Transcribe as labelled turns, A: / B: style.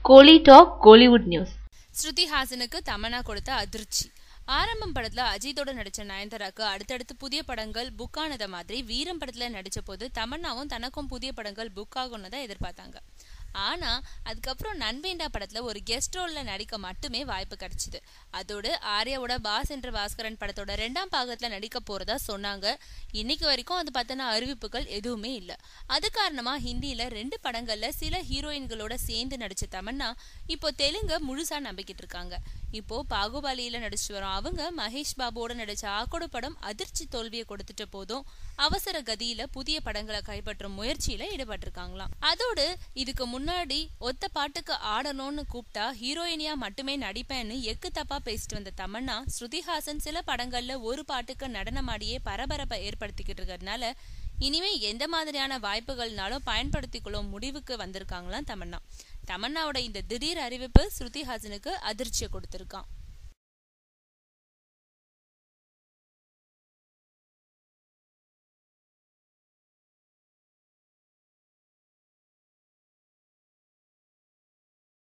A: கோலி talk Kollywood news
B: Shruti ஹாசனுக்கு தமன்னா கொடுத்த அதிர்ச்சி ஆரம்பம் படத்துல அஜித்தோட நடிச்ச நயன்தாராக்கு அடுத்தடுத்து புதிய படங்கள் புக் ஆனத மாதிரி வீரம் படத்துல நடிச்ச போது தமன்னாவும் தனக்கும் புதிய படங்கள் புக் ஆகும்னு தான் எதிர்பார்த்தாங்க ஆனா அதுக்கப்புறம் நண்பேண்டா படத்துல ஒரு கெஸ்ட் ரோல்ல நடிக்க மட்டுமே வாய்ப்பு கிடைச்சிது அதோடு ஆர்யாவோட பாஸ் என்ற பாஸ்கரன் படத்தோட ரெண்டாம் பாகத்துல நடிக்க போறதா சொன்னாங்க இன்னைக்கு வரைக்கும் அது பத்தின அறிவிப்புகள் எதுவுமே இல்ல அது காரணமா ஹிந்தியில ரெண்டு படங்கள்ல சில ஹீரோயின்களோட சேர்ந்து நடிச்ச தமன்னா இப்போ தெலுங்க முழுசா நம்பிக்கிட்டு இருக்காங்க இப்போ பாகுபாலியில நடிச்சு வரோம் அவங்க மகேஷ் பாபுவோட நடிச்ச ஆக்கோடு படம் அதிர்ச்சி தோல்வியை கொடுத்துட்ட போதும் அவசர கதியில புதிய படங்களை கைப்பற்றும் முயற்சியில ஈடுபட்டிருக்காங்களாம் அதோடு இதுக்கு முன்னாடி ஒத்த பாட்டுக்கு ஆடணும்னு கூப்பிட்டா ஹீரோயினியா மட்டுமே நடிப்பேன்னு எக்கு தப்பா பேசிட்டு வந்த தமன்னா ஸ்ருதிஹாசன் சில படங்கள்ல ஒரு பாட்டுக்கு நடனமாடியே பரபரப்பை ஏற்படுத்திக்கிட்டு இருக்கிறதுனால இனிமே எந்த மாதிரியான வாய்ப்புகள்னாலும் பயன்படுத்திக்கொள்ளும் முடிவுக்கு வந்திருக்காங்களாம் தமன்னா தமன்னாவோட இந்த திடீர் அறிவிப்பு ஸ்ருதிஹாசனுக்கு அதிர்ச்சியை கொடுத்திருக்கான்